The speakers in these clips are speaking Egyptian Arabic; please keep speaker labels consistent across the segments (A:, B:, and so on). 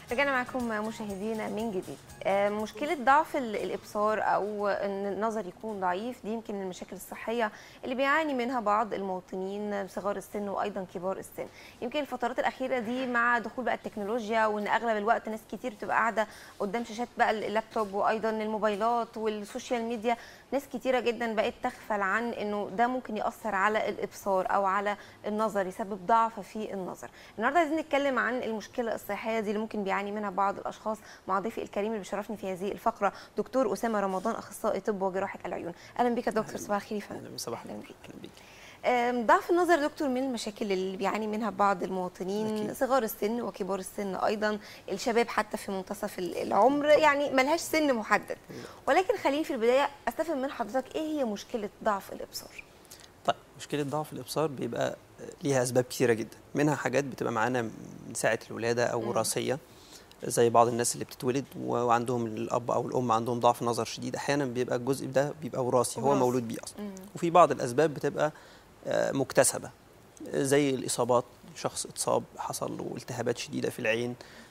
A: رجعنا معاكم مشاهدينا من جديد آه، مشكلة ضعف ال- الإبصار أو أن النظر يكون ضعيف دي يمكن المشاكل الصحية اللي بيعاني منها بعض المواطنين صغار السن وأيضا كبار السن يمكن الفترات الأخيرة دي مع دخول بقى التكنولوجيا وأن أغلب الوقت ناس كتير بتبقى قاعدة قدام شاشات بقى اللابتوب وأيضا الموبايلات والسوشيال ميديا ناس كتيرة جدا بقت تغفل عن أنه ده ممكن يأثر على الإبصار أو على النظر يسبب ضعف في النظر النهارده عايزين نتكلم عن المشكله الصحيه دي اللي ممكن بيعاني منها بعض الاشخاص مع ضيفي الكريم اللي بيشرفني في هذه الفقره دكتور اسامه رمضان اخصائي طب وجراحه العيون اهلا بك يا دكتور صباح الخير يا فندم
B: اهلا صباح
A: أهلاً
B: الخير
A: بيك.
B: اهلا بيك
A: أم، ضعف النظر يا دكتور من المشاكل اللي بيعاني منها بعض المواطنين
B: أكيد.
A: صغار السن وكبار السن ايضا الشباب حتى في منتصف ال- العمر يعني ملهاش سن محدد ولكن خليني في البدايه استفهم من حضرتك ايه هي مشكله ضعف الابصار
B: طيب مشكله ضعف الابصار بيبقى ليها اسباب كثيره جدا منها حاجات بتبقى معانا من ساعه الولاده او
A: مم.
B: وراثيه زي بعض الناس اللي بتتولد و- وعندهم الاب او الام عندهم ضعف نظر شديد احيانا بيبقى الجزء ده بيبقى وراثي هو
A: وراثي.
B: مولود بيه اصلا
A: مم.
B: وفي بعض الاسباب بتبقى آه، مكتسبه زي الاصابات شخص اتصاب حصل له التهابات شديده في العين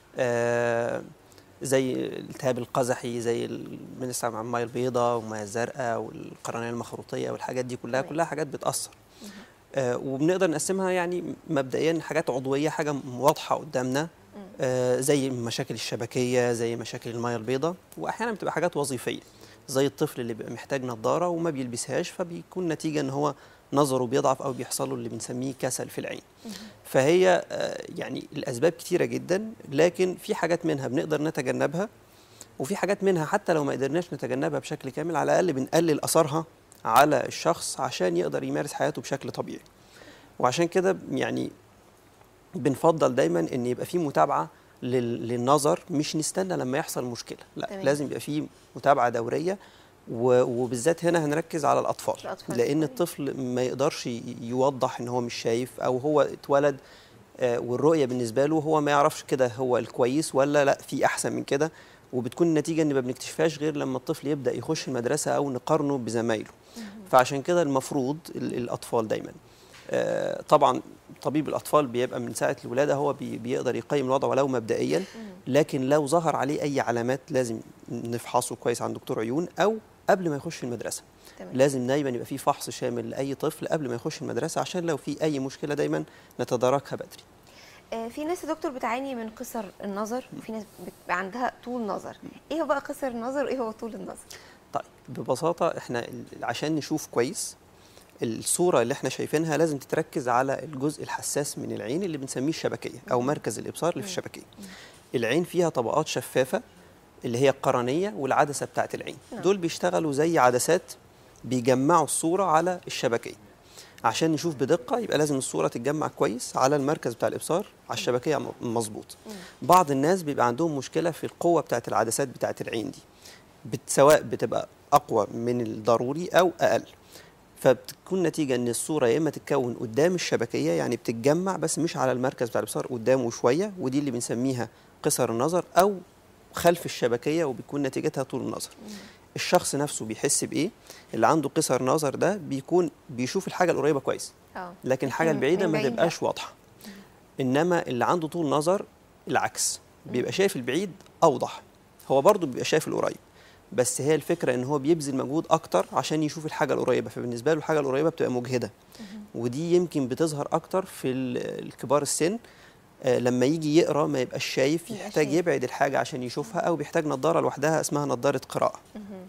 B: آه، زي الالتهاب القزحي زي ال- بنسمع عن الميه البيضاء والميه الزرقاء والقرنيه المخروطيه والحاجات دي كلها
A: تمام.
B: كلها حاجات بتاثر آه، وبنقدر نقسمها يعني مبدئيا حاجات عضويه حاجه واضحه قدامنا آه، زي مشاكل الشبكيه زي مشاكل الميه البيضاء واحيانا بتبقى حاجات وظيفيه زي الطفل اللي بيبقى محتاج نظاره وما بيلبسهاش فبيكون نتيجه ان هو نظره بيضعف او بيحصل له اللي بنسميه كسل في العين فهي آه، يعني الاسباب كتيره جدا لكن في حاجات منها بنقدر نتجنبها وفي حاجات منها حتى لو ما قدرناش نتجنبها بشكل كامل على الاقل بنقلل اثرها على الشخص عشان يقدر يمارس حياته بشكل طبيعي وعشان كده يعني بنفضل دايما ان يبقى في متابعه لل- للنظر مش نستنى لما يحصل مشكله لا
A: تمام.
B: لازم يبقى في متابعه دوريه و- وبالذات هنا هنركز على الاطفال,
A: الأطفال.
B: لان الطفل ما يقدرش ي- يوضح ان هو مش شايف او هو اتولد آه، والرؤيه بالنسبه له هو ما يعرفش كده هو الكويس ولا لا في احسن من كده وبتكون النتيجه ان ما بنكتشفهاش غير لما الطفل يبدا يخش المدرسه او نقارنه بزمايله فعشان كده المفروض ال- الاطفال دايما آه، طبعا طبيب الاطفال بيبقى من ساعه الولاده هو بي- بيقدر يقيم الوضع ولو مبدئيا لكن لو ظهر عليه اي علامات لازم نفحصه كويس عند دكتور عيون او قبل ما يخش المدرسه
A: تمام.
B: لازم دايما يبقى في فحص شامل لاي طفل قبل ما يخش المدرسه عشان لو في اي مشكله دايما نتداركها بدري
A: آه، في ناس يا دكتور بتعاني من قصر النظر وفي ناس بتبقى عندها طول نظر ايه هو بقى قصر النظر وايه هو طول النظر
B: طيب ببساطه احنا ال- عشان نشوف كويس الصوره اللي احنا شايفينها لازم تتركز على الجزء الحساس من العين اللي بنسميه الشبكيه او مركز الابصار اللي في الشبكيه العين فيها طبقات شفافه اللي هي القرنيه والعدسه بتاعه العين
A: نعم.
B: دول بيشتغلوا زي عدسات بيجمعوا الصوره على الشبكيه عشان نشوف بدقه يبقى لازم الصوره تتجمع كويس على المركز بتاع الابصار على الشبكيه م- مظبوط بعض الناس بيبقى عندهم مشكله في القوه بتاعه العدسات بتاعه العين دي بت- سواء بتبقى اقوى من الضروري او اقل فبتكون نتيجه ان الصوره يا اما تتكون قدام الشبكيه يعني بتتجمع بس مش على المركز بتاع الابصار قدامه شويه ودي اللي بنسميها قصر النظر او خلف الشبكيه وبيكون نتيجتها طول النظر الشخص نفسه بيحس بايه اللي عنده قصر نظر ده بيكون بيشوف الحاجه القريبه كويس
A: اه
B: لكن الحاجه
A: من-
B: البعيده
A: من
B: ما
A: بعيد
B: تبقاش واضحه انما اللي عنده طول نظر العكس بيبقى شايف البعيد اوضح هو برضه بيبقى شايف القريب بس هي الفكره ان هو بيبذل مجهود اكتر عشان يشوف الحاجه القريبه فبالنسبه له الحاجه القريبه بتبقى مجهده ودي يمكن بتظهر اكتر في ال- الكبار السن آه، لما يجي يقرا ما يبقاش شايف
A: يبقى
B: يحتاج
A: شايف.
B: يبعد الحاجه عشان يشوفها او بيحتاج نظاره لوحدها اسمها نظاره قراءه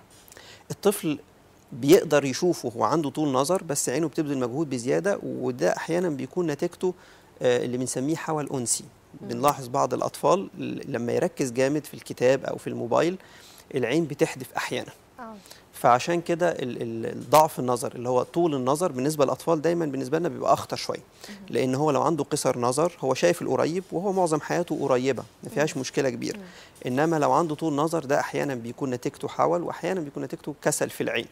B: الطفل بيقدر يشوفه هو عنده طول نظر بس عينه بتبذل مجهود بزياده وده احيانا بيكون نتيجته آه، اللي بنسميه حول انسي بنلاحظ بعض الاطفال ل- لما يركز جامد في الكتاب او في الموبايل العين بتحدف احيانا
A: اه
B: فعشان كده ال- ال- الضعف النظر اللي هو طول النظر بالنسبه للاطفال دايما بالنسبه لنا بيبقى اخطر شويه لان هو لو عنده قصر نظر هو شايف القريب وهو معظم حياته قريبه ما فيهاش مشكله كبيره انما لو عنده طول نظر ده احيانا بيكون نتيجته حول واحيانا بيكون نتيجته كسل في العين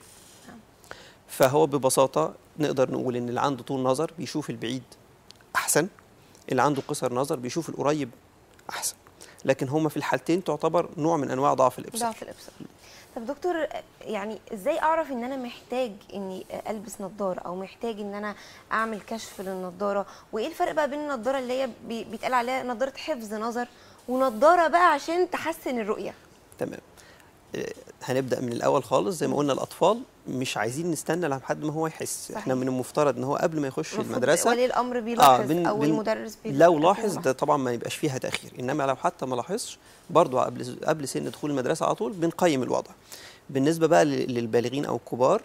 B: فهو ببساطه نقدر نقول ان اللي عنده طول نظر بيشوف البعيد احسن اللي عنده قصر نظر بيشوف القريب احسن لكن هما في الحالتين تعتبر نوع من انواع ضعف الابصار
A: ضعف الابصار طب دكتور يعني ازاي اعرف ان انا محتاج اني البس نظاره او محتاج ان انا اعمل كشف للنظاره وايه الفرق بقى بين النظاره اللي هي بي- بيتقال عليها نظاره حفظ نظر ونضاره بقى عشان تحسن الرؤيه
B: تمام آه، هنبدا من الاول خالص زي ما قلنا الاطفال مش عايزين نستنى لحد ما هو يحس
A: صحيح.
B: احنا من المفترض ان هو قبل ما يخش
A: المفروض
B: المدرسه
A: ولي الامر بيلاحظ
B: بن-
A: او
B: بن-
A: المدرس بيلاحظ
B: لو لاحظ ده طبعا ما يبقاش فيها تاخير انما لو حتى ما لاحظش برضه قبل قبل سن دخول المدرسه على طول بنقيم الوضع بالنسبه بقى لل- للبالغين او الكبار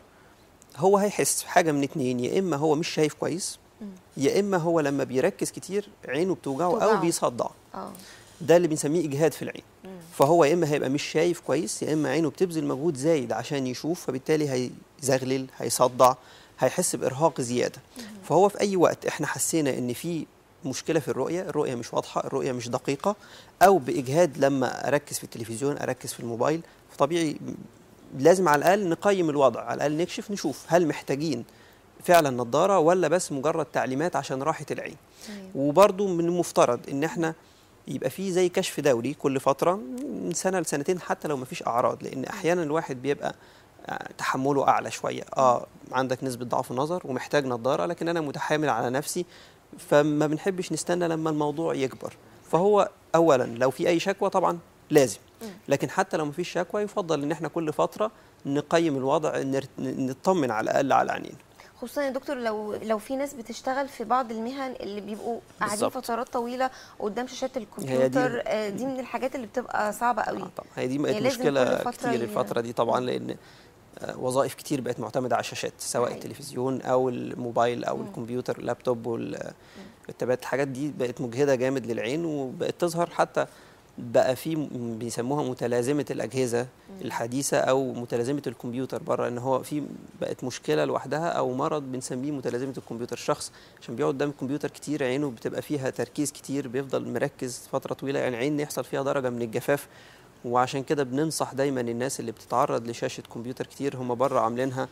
B: هو هيحس حاجه من اتنين يا اما هو مش شايف كويس يا اما هو لما بيركز كتير عينه بتوجعه او
A: بتوجعه.
B: بيصدع
A: اه
B: ده اللي بنسميه اجهاد في العين فهو يا اما هيبقى مش شايف كويس يا اما عينه بتبذل مجهود زايد عشان يشوف فبالتالي هيزغلل هيصدع هيحس بارهاق زياده فهو في اي وقت احنا حسينا ان في مشكله في الرؤيه الرؤيه مش واضحه الرؤيه مش دقيقه او باجهاد لما اركز في التلفزيون اركز في الموبايل فطبيعي لازم على الاقل نقيم الوضع على الاقل نكشف نشوف هل محتاجين فعلا نظاره ولا بس مجرد تعليمات عشان راحه العين
A: تمام.
B: وبرضو من المفترض ان احنا يبقى في زي كشف دوري كل فتره من سنه لسنتين حتى لو ما فيش اعراض لان احيانا الواحد بيبقى آه، تحمله اعلى شويه اه عندك نسبه ضعف نظر ومحتاج نظاره لكن انا متحامل على نفسي فما بنحبش نستنى لما الموضوع يكبر فهو اولا لو في اي شكوى طبعا لازم لكن حتى لو ما فيش شكوى يفضل ان احنا كل فتره نقيم الوضع نر- نطمن على الاقل على عينينا
A: خصوصا يا دكتور لو لو في ناس بتشتغل في بعض المهن اللي بيبقوا قاعدين
B: بالظبط.
A: فترات طويله قدام شاشات
B: هي دي-
A: الكمبيوتر آه، دي من الحاجات اللي بتبقى صعبه قوي
B: آه طبعا هي دي
A: هي
B: بقت
A: لازم
B: مشكله
A: كل فترة
B: كتير
A: ي-
B: الفتره دي طبعا لان آه، وظائف كتير بقت معتمده على الشاشات سواء
A: حقيقي.
B: التلفزيون او الموبايل او
A: مم.
B: الكمبيوتر اللابتوب والتابات الحاجات دي بقت مجهده جامد للعين وبقت تظهر حتى بقى في م- بيسموها متلازمه الاجهزه الحديثه او متلازمه الكمبيوتر بره ان هو في بقت مشكله لوحدها او مرض بنسميه متلازمه الكمبيوتر الشخص عشان بيقعد قدام الكمبيوتر كتير عينه بتبقى فيها تركيز كتير بيفضل مركز فتره طويله يعني عين يحصل فيها درجه من الجفاف وعشان كده بننصح دايما الناس اللي بتتعرض لشاشه كمبيوتر كتير هم بره عاملينها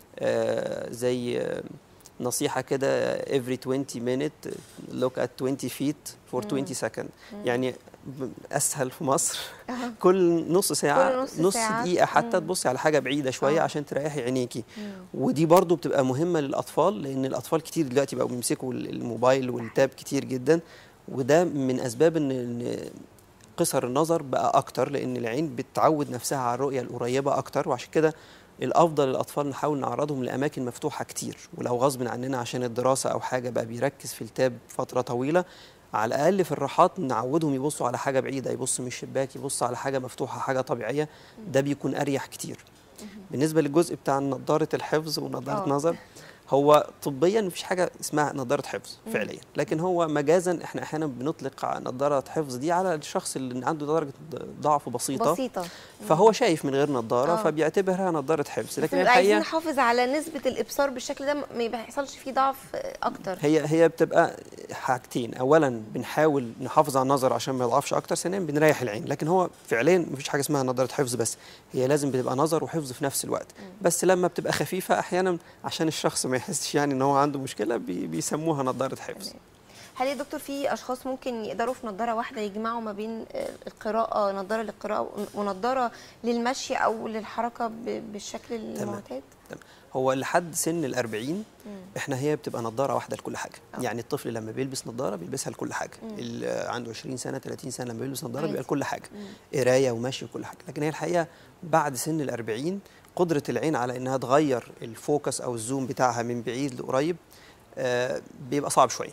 B: آه، زي آه، نصيحه كده every 20 minute look at 20 feet for 20 second يعني ب- اسهل في مصر
A: أها.
B: كل نص ساعه
A: كل نص
B: نص
A: ساعة.
B: دقيقه حتى
A: مم.
B: تبصي على حاجه بعيده شويه
A: آه.
B: عشان تريحي عينيكي
A: مم.
B: ودي برضو بتبقى مهمة للأطفال لأن الأطفال كتير دلوقتي بقوا بيمسكوا الموبايل والتاب كتير جدا وده من أسباب إن إن قصر النظر بقى أكتر لأن العين بتعود نفسها على الرؤية القريبة أكتر وعشان كده الأفضل للأطفال نحاول نعرضهم لأماكن مفتوحة كتير ولو غصب عننا عشان الدراسة أو حاجة بقى بيركز في التاب فترة طويلة على الأقل في الراحات نعودهم يبصوا على حاجة بعيدة يبص من الشباك يبص على حاجة مفتوحة حاجة طبيعية ده بيكون أريح كتير بالنسبه للجزء بتاع نظاره الحفظ ونظاره
A: آه.
B: نظر هو طبيا مفيش حاجه اسمها نظاره حفظ فعليا لكن هو مجازا احنا احيانا بنطلق على نظاره حفظ دي على الشخص اللي عنده درجه ضعف بسيطه
A: بسيطه
B: فهو شايف من غير نظاره
A: آه.
B: فبيعتبرها نظاره حفظ
A: بس
B: لكن
A: نبقى عايزين
B: الحقيقه
A: نحافظ على نسبه الابصار بالشكل ده ما يحصلش فيه ضعف آه، اكتر
B: هي هي بتبقى حاجتين اولا بنحاول نحافظ على النظر عشان ما يضعفش اكتر ثانيا بنريح العين لكن هو فعليا مفيش حاجه اسمها نظاره حفظ بس هي لازم بتبقى نظر وحفظ في نفس الوقت بس لما بتبقى خفيفه احيانا عشان الشخص ما يحسش يعني ان هو عنده مشكله بي بيسموها نظاره حفظ
A: هل يا دكتور في اشخاص ممكن يقدروا في نظاره واحده يجمعوا ما بين آه، القراءه نظاره للقراءه ونظاره للمشي او للحركه ب- بالشكل المعتاد
B: تمام. هو لحد سن الأربعين احنا هي بتبقى نظاره واحده لكل حاجه
A: آه.
B: يعني الطفل لما بيلبس نظاره بيلبسها لكل حاجه اللي عنده 20 سنه 30 سنه لما بيلبس نظاره
A: عادي.
B: بيبقى لكل حاجه قرايه ومشي وكل حاجه لكن هي الحقيقه بعد سن الأربعين قدره العين على انها تغير الفوكس او الزوم بتاعها من بعيد لقريب آه بيبقى صعب شويه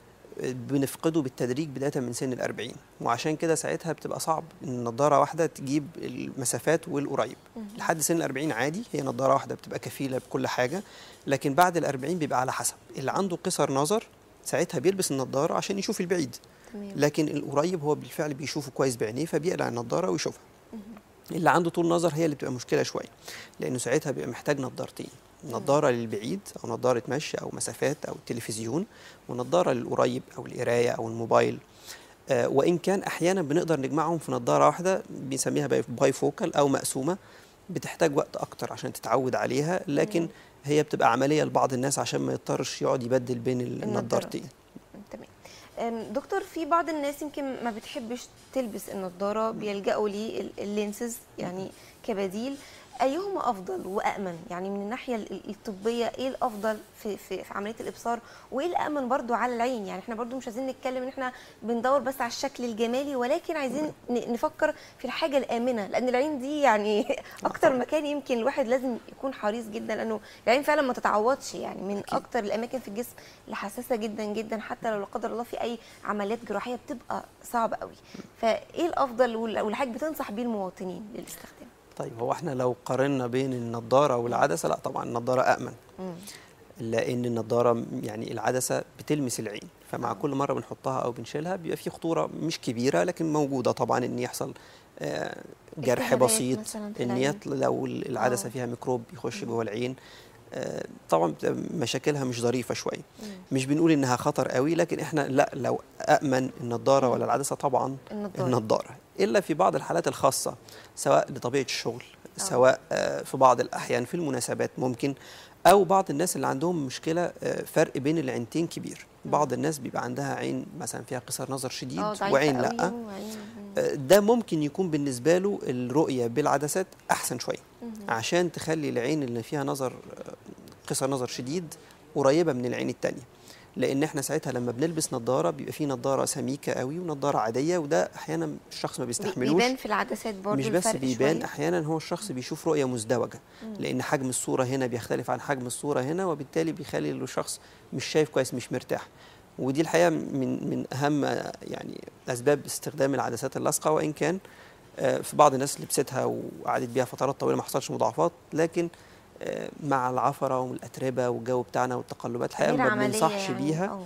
B: بنفقده بالتدريج بدايه من سن الأربعين وعشان كده ساعتها بتبقى صعب ان نظاره واحده تجيب المسافات والقريب لحد سن الأربعين عادي هي نظاره واحده بتبقى كفيله بكل حاجه لكن بعد الأربعين بيبقى على حسب اللي عنده قصر نظر ساعتها بيلبس النظاره عشان يشوف البعيد
A: تمام
B: لكن القريب هو بالفعل بيشوفه كويس بعينيه فبيقلع النظاره ويشوفها اللي عنده طول نظر هي اللي بتبقى مشكله شويه لانه ساعتها بيبقى محتاج نظارتين نظاره للبعيد او نظاره مشي او مسافات او التلفزيون ونظاره للقريب او القرايه او الموبايل آه وان كان احيانا بنقدر نجمعهم في نظاره واحده بنسميها باي فوكال او مقسومه بتحتاج وقت اكتر عشان تتعود عليها لكن هي بتبقى عمليه لبعض الناس عشان ما يضطرش يقعد يبدل بين النظارتين
A: تمام أم، دكتور في بعض الناس يمكن ما بتحبش تلبس النضاره بيلجأوا لللينسز يعني كبديل ايهما افضل وامن يعني من الناحيه ال- الطبيه ايه الافضل في في, في عمليه الابصار وايه الامن برضو على العين يعني احنا برضو مش عايزين نتكلم ان احنا بندور بس على الشكل الجمالي ولكن عايزين ن- نفكر في الحاجه الامنه لان العين دي يعني اكتر مكان يمكن الواحد لازم يكون حريص جدا لانه العين فعلا ما تتعوضش يعني من
B: أكيد.
A: اكتر الاماكن في الجسم اللي حساسه جدا جدا حتى لو لا قدر الله في اي عمليات جراحيه بتبقى صعبه قوي فايه الافضل وال- واللي حضرتك بتنصح بيه المواطنين للاستخدام
B: طيب هو احنا لو قارنا بين النضاره والعدسه لا طبعا النضاره امن
A: مم.
B: لان النضاره يعني العدسه بتلمس العين فمع كل مره بنحطها او بنشيلها بيبقى في خطوره مش كبيره لكن موجوده طبعا ان يحصل آه، جرح
A: التهابات
B: بسيط
A: مثلاً في
B: ان
A: العين.
B: يطل لو العدسه
A: آه.
B: فيها ميكروب يخش جوه العين آه، طبعا بتبقى مشاكلها مش ظريفه شويه مش بنقول انها خطر قوي لكن احنا لا لو امن النضاره ولا العدسه طبعا
A: النضارة.
B: النضاره الا في بعض الحالات الخاصه سواء لطبيعه الشغل
A: آه.
B: سواء آه، في بعض الاحيان في المناسبات ممكن او بعض الناس اللي عندهم مشكله آه، فرق بين العينتين كبير بعض الناس بيبقى عندها عين مثلا فيها قصر نظر شديد
A: اه ضعيفة
B: وعين
A: قوي
B: لا
A: وعين-
B: آه، ده ممكن يكون بالنسبه له الرؤيه بالعدسات احسن شويه عشان تخلي العين اللي فيها نظر آه، قصر نظر شديد قريبه من العين التانية لان احنا ساعتها لما بنلبس نظاره بيبقى في نظاره سميكه قوي ونظاره عاديه وده احيانا الشخص ما
A: بي-
B: بيستحملوش
A: بيبان في العدسات برضو
B: مش بس
A: الفرق
B: بيبان
A: شوية.
B: احيانا هو الشخص بيشوف رؤيه مزدوجه لان حجم الصوره هنا بيختلف عن حجم الصوره هنا وبالتالي بيخلي الشخص مش شايف كويس مش مرتاح ودي الحقيقه من من اهم يعني اسباب استخدام العدسات اللاصقه وان كان آه، في بعض الناس لبستها وقعدت بيها فترات طويله ما حصلش مضاعفات لكن آه، مع العفره والاتربه والجو بتاعنا والتقلبات الحقيقه
A: غير
B: ما
A: عملية
B: بننصحش
A: يعني.
B: بيها
A: آه.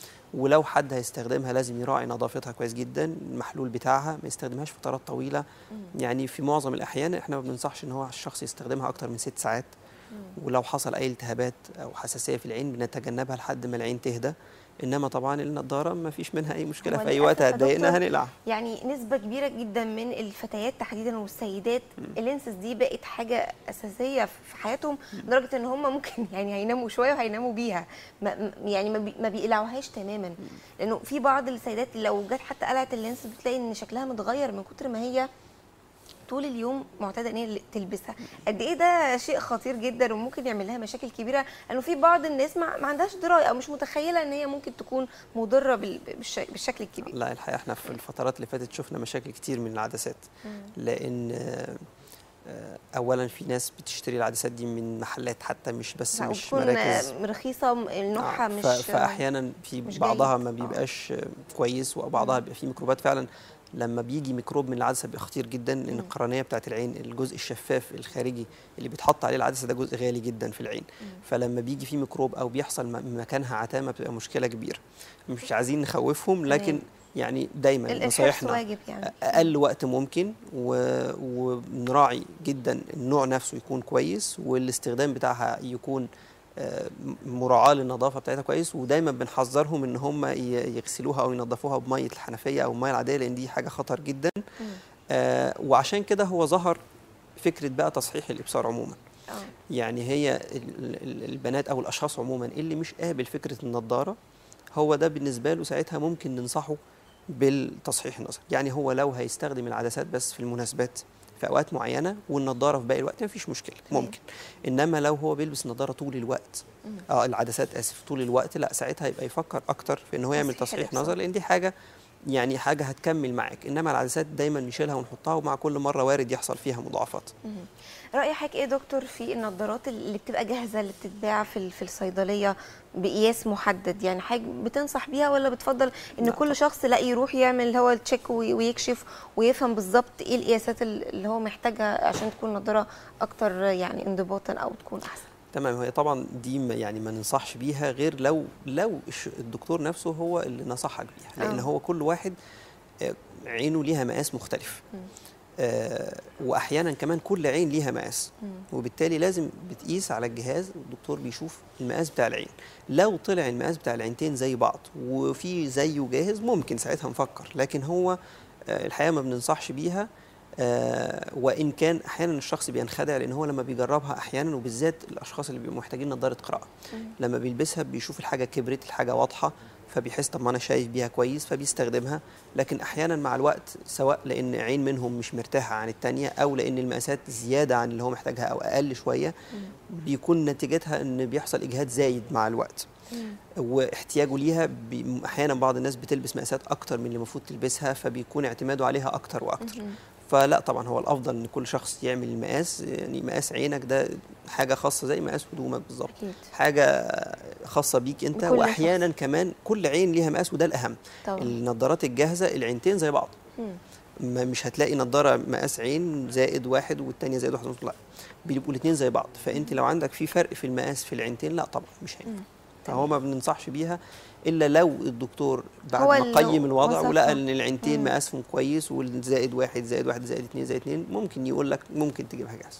B: ولو حد هيستخدمها لازم يراعي نظافتها كويس جدا المحلول بتاعها ما يستخدمهاش فترات طويله يعني في معظم الاحيان احنا ما بننصحش ان هو الشخص يستخدمها اكتر من ست ساعات ولو حصل اي التهابات او حساسيه في العين بنتجنبها لحد ما العين تهدى انما طبعا النضاره ما فيش منها اي مشكله
A: هو
B: في اي
A: للأسف
B: وقت
A: يا
B: هتضايقنا
A: دكتور
B: هنقلعها
A: يعني نسبة كبيرة جدا من الفتيات تحديدا والسيدات اللينسز دي بقت حاجة أساسية في حياتهم لدرجة إن هم ممكن يعني هيناموا شوية وهيناموا بيها ما م- يعني ما, بي ما بيقلعوهاش تماما لأنه في بعض السيدات لو جت حتى قلعت اللينس بتلاقي إن شكلها متغير من كتر ما هي طول اليوم معتاده ان هي تلبسها قد ايه ده شيء خطير جدا وممكن يعمل لها مشاكل كبيره لانه في بعض الناس ما, ما عندهاش درايه او مش متخيله ان هي ممكن تكون مضره بال- بالش- بالشكل الكبير
B: لا الحقيقه احنا في الفترات اللي فاتت شفنا مشاكل كتير من العدسات لان آه، آه، اولا في ناس بتشتري العدسات دي من محلات حتى مش بس
A: لا،
B: مش
A: وبتكون
B: مراكز
A: رخيصه م- نوعها
B: آه،
A: مش
B: ف- فاحيانا في
A: مش
B: بعضها
A: جيد.
B: ما
A: آه.
B: بيبقاش آه، كويس وبعضها بيبقى فيه ميكروبات فعلا لما بيجي ميكروب من العدسه بيبقى خطير جدا لان القرنيه بتاعت العين الجزء الشفاف الخارجي اللي بيتحط عليه العدسه ده جزء غالي جدا في العين فلما بيجي فيه ميكروب او بيحصل م- مكانها عتامه بتبقى مشكله كبيره مش عايزين نخوفهم لكن
A: تمام.
B: يعني دايما
A: الحرص
B: نصايحنا
A: واجب يعني
B: اقل وقت ممكن و... ونراعي جدا النوع نفسه يكون كويس والاستخدام بتاعها يكون آه، مراعاه للنظافه بتاعتها كويس ودايما بنحذرهم ان هم ي- يغسلوها او ينظفوها بميه الحنفيه او الميه العاديه لان دي حاجه خطر جدا آه، وعشان كده هو ظهر فكره بقى تصحيح الابصار عموما
A: اه
B: يعني هي ال- ال- البنات او الاشخاص عموما اللي مش قابل فكره النضاره هو ده بالنسبه له ساعتها ممكن ننصحه بالتصحيح النظر يعني هو لو هيستخدم العدسات بس في المناسبات في اوقات معينه والنضاره في باقي الوقت مفيش مشكله
A: تمام.
B: ممكن انما لو هو بيلبس نضاره طول الوقت اه العدسات اسف طول الوقت لا ساعتها يبقى يفكر اكتر في ان هو يعمل
A: تصحيح
B: تصحيح
A: الإبصار.
B: نظر لان دي حاجه يعني حاجه هتكمل معاك انما العدسات دايما نشيلها ونحطها ومع كل مره وارد يحصل فيها مضاعفات
A: راي حضرتك ايه يا دكتور في النضارات اللي بتبقى جاهزه اللي بتتباع في ال- في الصيدليه بقياس محدد يعني حضرتك بتنصح بيها ولا بتفضل ان
B: لا
A: كل شخص لا يروح يعمل اللي هو التشيك وي- ويكشف ويفهم بالظبط ايه القياسات ال- اللي هو محتاجها عشان تكون نضاره اكتر يعني انضباطا او تكون احسن
B: تمام هي طبعا دي ما- يعني ما ننصحش بيها غير لو لو الش- الدكتور نفسه هو اللي نصحك بيها لان
A: آه.
B: هو كل واحد آه، عينه ليها مقاس مختلف آه، واحيانا كمان كل عين ليها مقاس وبالتالي لازم بتقيس على الجهاز والدكتور بيشوف المقاس بتاع العين لو طلع المقاس بتاع العينتين زي بعض وفي زيه جاهز ممكن ساعتها نفكر لكن هو آه، الحقيقه ما بننصحش بيها آه، وان كان احيانا الشخص بينخدع لان هو لما بيجربها احيانا وبالذات الاشخاص اللي بيبقوا محتاجين نظاره قراءه لما بيلبسها بيشوف الحاجه كبرت الحاجه واضحه فبيحس طب ما انا شايف بيها كويس فبيستخدمها لكن احيانا مع الوقت سواء لان عين منهم مش مرتاحه عن الثانيه او لان المقاسات زياده عن اللي هو محتاجها او اقل شويه بيكون نتيجتها ان بيحصل اجهاد زايد مع الوقت واحتياجه ليها بي- احيانا بعض الناس بتلبس مقاسات اكتر من اللي المفروض تلبسها فبيكون اعتماده عليها اكتر واكتر فلا طبعا هو الافضل ان كل شخص يعمل المقاس يعني مقاس عينك ده حاجه خاصه زي مقاس هدومك بالظبط
A: اكيد
B: حاجه خاصه بيك انت
A: لكل
B: واحيانا كمان كل عين ليها مقاس وده الاهم
A: طبعا
B: النضارات الجاهزه العينتين زي بعض
A: مم.
B: ما مش هتلاقي نضاره مقاس عين زائد واحد والتانية زائد واحد ونص لا بيبقوا الاثنين زي بعض فانت لو عندك في فرق في المقاس في العينتين لا طبعا مش هينفع
A: مم.
B: فهو ما بننصحش بيها الا لو الدكتور بعد
A: هو
B: ما
A: اللي
B: قيم الوضع
A: وصفها.
B: ولقى ان العينتين
A: مم.
B: مقاسهم كويس والزائد واحد زائد واحد زائد اثنين زائد اثنين ممكن يقول لك ممكن تجيبها جاهزه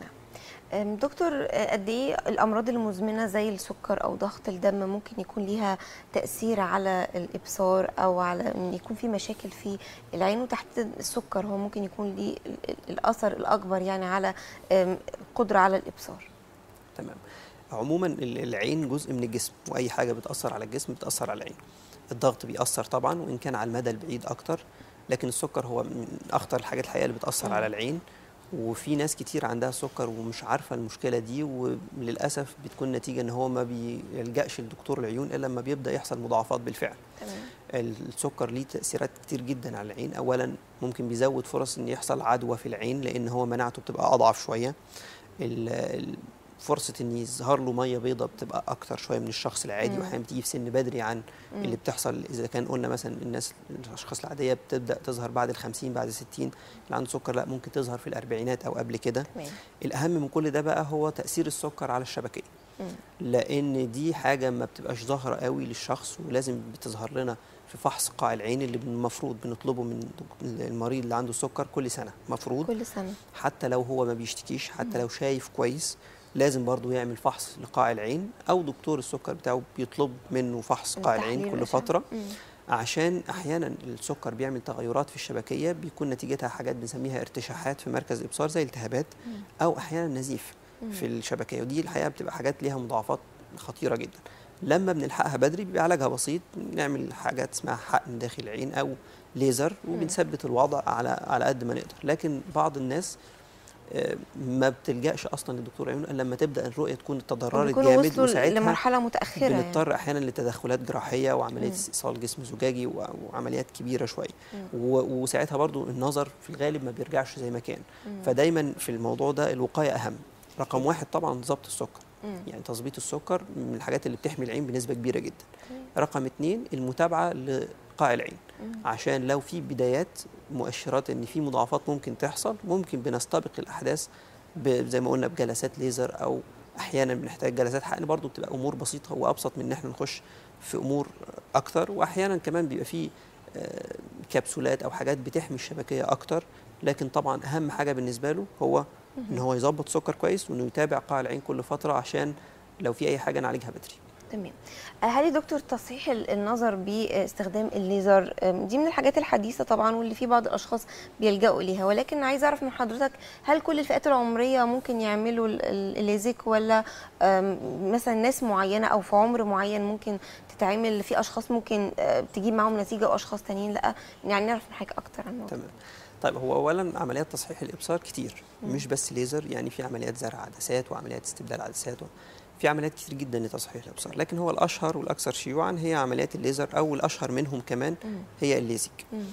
A: أم، دكتور آه، قد ايه الامراض المزمنه زي السكر او ضغط الدم ممكن يكون ليها تاثير على الابصار او على ان يكون في مشاكل في العين وتحت السكر هو ممكن يكون ليه ال- ال- الاثر الاكبر يعني على أم، القدره على الابصار
B: تمام عموما ال- العين جزء من الجسم واي حاجه بتاثر على الجسم بتاثر على العين الضغط بيأثر طبعا وان كان على المدى البعيد اكتر لكن السكر هو من اخطر الحاجات الحقيقه اللي بتاثر
A: مم.
B: على العين وفي ناس كتير عندها سكر ومش عارفه المشكله دي وللاسف بتكون نتيجه ان هو ما بيلجاش لدكتور العيون الا لما بيبدا يحصل مضاعفات بالفعل
A: تمام
B: السكر ليه تأثيرات كتير جدا على العين أولا ممكن بيزود فرص إن يحصل عدوى في العين لأن هو مناعته بتبقى أضعف شوية ال- ال- فرصة إن يظهر له مية بيضاء بتبقى أكتر شوية من الشخص العادي
A: مم.
B: وأحيانا بتيجي في سن بدري عن
A: مم.
B: اللي بتحصل إذا كان قلنا مثلا الناس الأشخاص العادية بتبدأ تظهر بعد الخمسين بعد الستين اللي عنده سكر لا ممكن تظهر في الأربعينات أو قبل كده
A: تمام
B: الأهم من كل ده بقى هو تأثير السكر على الشبكية
A: مم.
B: لان دي حاجه ما بتبقاش ظاهره قوي للشخص ولازم بتظهر لنا في فحص قاع العين اللي المفروض بنطلبه من دك- المريض اللي عنده سكر كل سنه مفروض
A: كل سنه
B: حتى لو هو ما بيشتكيش حتى لو شايف كويس لازم برضو يعمل فحص لقاع العين او دكتور السكر بتاعه بيطلب منه فحص قاع العين
A: تحليل
B: كل
A: الأشعة.
B: فتره
A: مم.
B: عشان احيانا السكر بيعمل تغيرات في الشبكيه بيكون نتيجتها حاجات بنسميها ارتشاحات في مركز الابصار زي التهابات
A: مم.
B: او احيانا نزيف
A: مم.
B: في الشبكيه ودي الحقيقه بتبقى حاجات ليها مضاعفات خطيره جدا لما بنلحقها بدري بيبقى علاجها بسيط نعمل حاجات اسمها حقن داخل العين او ليزر وبنثبت الوضع على على قد ما نقدر لكن بعض الناس آه، ما بتلجاش اصلا لدكتور عيون الا لما تبدا الرؤيه تكون تضررت
A: بيكونوا
B: جامد
A: وصلوا
B: وساعتها
A: لمرحله متاخره يعني.
B: بنضطر احيانا لتدخلات جراحيه وعمليه
A: مم.
B: استئصال جسم زجاجي و- وعمليات كبيره شويه
A: مم.
B: و- وساعتها برضو النظر في الغالب ما بيرجعش زي ما كان
A: مم.
B: فدايما في الموضوع ده الوقايه اهم رقم واحد طبعا ضبط السكر
A: مم.
B: يعني تظبيط السكر من الحاجات اللي بتحمي العين بنسبه كبيره جدا
A: مم.
B: رقم اتنين المتابعه لقاع العين
A: مم.
B: عشان لو في بدايات مؤشرات ان في مضاعفات ممكن تحصل ممكن بنستبق الاحداث ب- زي ما قلنا بجلسات ليزر او احيانا بنحتاج جلسات حقن برضو بتبقى امور بسيطه وابسط من ان احنا نخش في امور اكتر واحيانا كمان بيبقى في آه، كبسولات او حاجات بتحمي الشبكيه اكتر لكن طبعا اهم حاجه بالنسبه له هو ان هو يظبط سكر كويس وانه يتابع قاع العين كل فتره عشان لو في اي حاجه نعالجها بدري
A: تمام آه، هل يا دكتور تصحيح ال- النظر باستخدام الليزر آم، دي من الحاجات الحديثه طبعا واللي في بعض الاشخاص بيلجأوا ليها ولكن عايزه اعرف من حضرتك هل كل الفئات العمريه ممكن يعملوا ال- ال- الليزك ولا آم، مثلا ناس معينه او في عمر معين ممكن تتعمل في اشخاص ممكن آه، تجيب معاهم نتيجه واشخاص تانيين لا يعني نعرف من حضرتك اكتر عن الموضوع
B: تمام طيب هو اولا عمليات تصحيح الابصار كتير
A: مم.
B: مش بس ليزر يعني في عمليات زرع عدسات وعمليات استبدال عدسات و... في عمليات كتير جدا لتصحيح الابصار لكن هو الاشهر والاكثر شيوعا هي عمليات الليزر او الاشهر منهم كمان
A: مم.
B: هي الليزك
A: مم.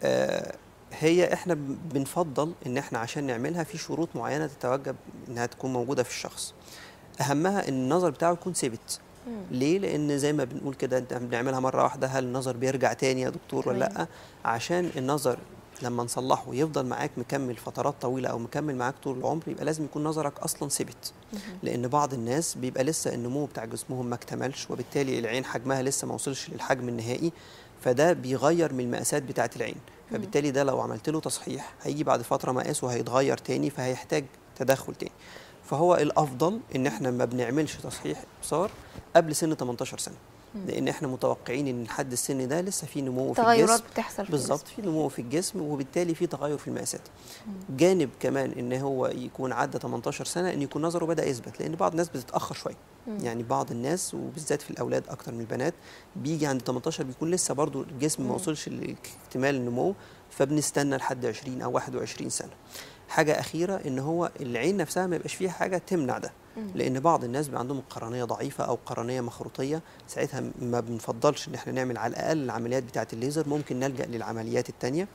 B: آه هي احنا ب- بنفضل ان احنا عشان نعملها في شروط معينه تتوجب انها تكون موجوده في الشخص اهمها ان النظر بتاعه يكون ثابت
A: مم.
B: ليه؟ لأن زي ما بنقول كده انت بنعملها مرة واحدة هل النظر بيرجع تاني يا دكتور ولا
A: تمام.
B: لأ؟ عشان النظر لما نصلحه يفضل معاك مكمل فترات طويلة أو مكمل معاك طول العمر يبقى لازم يكون نظرك أصلا ثبت
A: مم.
B: لأن بعض الناس بيبقى لسه النمو بتاع جسمهم ما اكتملش وبالتالي العين حجمها لسه ما وصلش للحجم النهائي فده بيغير من المقاسات بتاعة العين فبالتالي ده لو عملت له تصحيح هيجي بعد فترة مقاسه هيتغير تاني فهيحتاج تدخل تاني فهو الافضل ان احنا ما بنعملش تصحيح ابصار قبل سن 18 سنه لان احنا متوقعين ان لحد السن ده لسه في نمو في
A: تغيرات
B: الجسم
A: بتحصل في
B: بالظبط
A: الجسم.
B: في نمو في الجسم وبالتالي في تغير في المقاسات جانب كمان ان هو يكون عدى 18 سنه ان يكون نظره بدا يثبت لان بعض الناس بتتاخر شويه يعني بعض الناس وبالذات في الاولاد اكتر من البنات بيجي عند 18 بيكون لسه برضو الجسم ما وصلش لاكتمال النمو فبنستنى لحد 20 او 21 سنه حاجه اخيره ان هو العين نفسها ما يبقاش فيها حاجه تمنع ده لان بعض الناس بيبقى عندهم قرنيه ضعيفه او قرنيه مخروطيه ساعتها ما بنفضلش ان احنا نعمل على الاقل العمليات بتاعه الليزر ممكن نلجا للعمليات الثانيه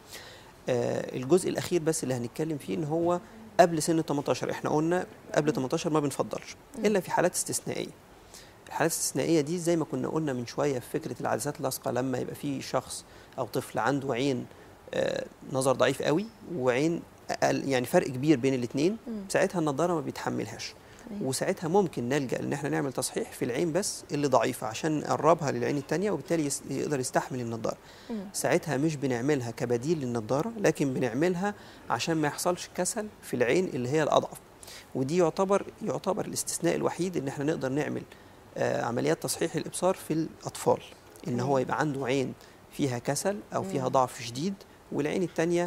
B: آه الجزء الاخير بس اللي هنتكلم فيه ان هو قبل سن 18 احنا قلنا قبل 18 ما بنفضلش الا في حالات استثنائيه الحالات الاستثنائيه دي زي ما كنا قلنا من شويه في فكره العدسات اللاصقه لما يبقى في شخص او طفل عنده عين آه نظر ضعيف قوي وعين أقل يعني فرق كبير بين الاثنين ساعتها النضاره ما بيتحملهاش وساعتها ممكن نلجا ان احنا نعمل تصحيح في العين بس اللي ضعيفه عشان نقربها للعين الثانيه وبالتالي يس- يقدر يستحمل النضاره ساعتها مش بنعملها كبديل للنضاره لكن بنعملها عشان ما يحصلش كسل في العين اللي هي الاضعف ودي يعتبر يعتبر الاستثناء الوحيد ان احنا نقدر نعمل آه عمليات تصحيح الابصار في الاطفال ان هو يبقى عنده عين فيها كسل او فيها ضعف شديد والعين الثانيه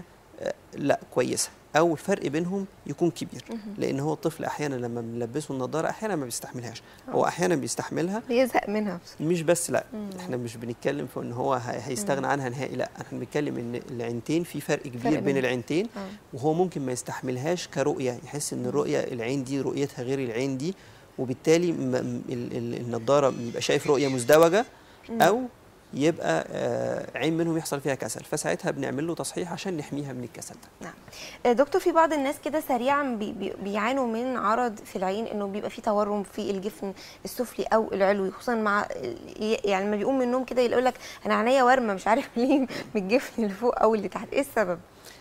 B: لا كويسه او الفرق بينهم يكون كبير لان هو الطفل احيانا لما بنلبسه النضاره احيانا ما بيستحملهاش هو احيانا بيستحملها
A: بيزهق منها بس.
B: مش بس لا احنا مش بنتكلم في ان هو هي- هيستغنى عنها نهائي لا احنا بنتكلم ان العينتين في فرق كبير
A: فرق
B: بين
A: بينهم.
B: العينتين
A: آه.
B: وهو ممكن ما يستحملهاش كرؤيه يحس ان الرؤيه العين دي رؤيتها غير العين دي وبالتالي م- م- ال- ال- النضاره بيبقى شايف رؤيه مزدوجه او يبقى آه، عين منهم يحصل فيها كسل فساعتها بنعمل له تصحيح عشان نحميها من الكسل ده
A: نعم آه، دكتور في بعض الناس كده سريعا بي بي بيعانوا من عرض في العين انه بيبقى في تورم في الجفن السفلي او العلوي خصوصا مع ال- يعني لما بيقوم من النوم كده يقول لك انا عينيا ورمه مش عارف ليه من الجفن اللي فوق او اللي تحت ايه السبب؟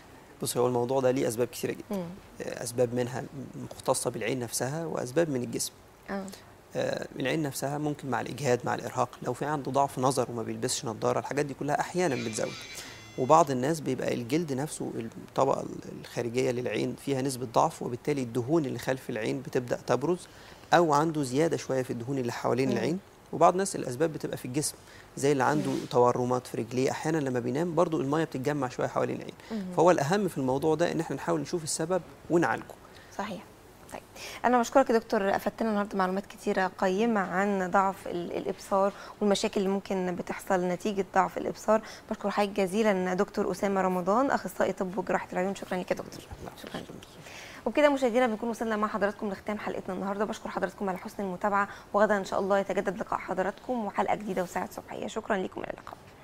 B: بص هو الموضوع ده ليه اسباب كثيره جدا
A: مم.
B: آه، اسباب منها مختصه بالعين نفسها واسباب من الجسم
A: اه
B: آه، العين نفسها ممكن مع الاجهاد مع الارهاق لو في عنده ضعف نظر وما بيلبسش نظاره الحاجات دي كلها احيانا بتزود وبعض الناس بيبقى الجلد نفسه الطبقه الخارجيه للعين فيها نسبه ضعف وبالتالي الدهون اللي خلف العين بتبدا تبرز او عنده زياده شويه في الدهون اللي حوالين
A: مم.
B: العين وبعض الناس الاسباب بتبقى في الجسم زي اللي عنده تورمات في رجليه احيانا لما بينام برضو الميه بتتجمع شويه حوالين العين فهو الاهم في الموضوع ده ان احنا نحاول نشوف السبب ونعالجه
A: صحيح طيب انا بشكرك يا دكتور افدتنا النهارده معلومات كتيره قيمه عن ضعف ال- الابصار والمشاكل اللي ممكن بتحصل نتيجه ضعف الابصار بشكر حضرتك جزيلا دكتور اسامه رمضان اخصائي طب وجراحه العيون شكرا لك يا دكتور شكرا لك وبكده مشاهدينا بنكون وصلنا مع حضراتكم لختام حلقتنا النهارده بشكر حضراتكم على حسن المتابعه وغدا ان شاء الله يتجدد لقاء حضراتكم وحلقه جديده وساعه صبحيه شكرا لكم الى اللقاء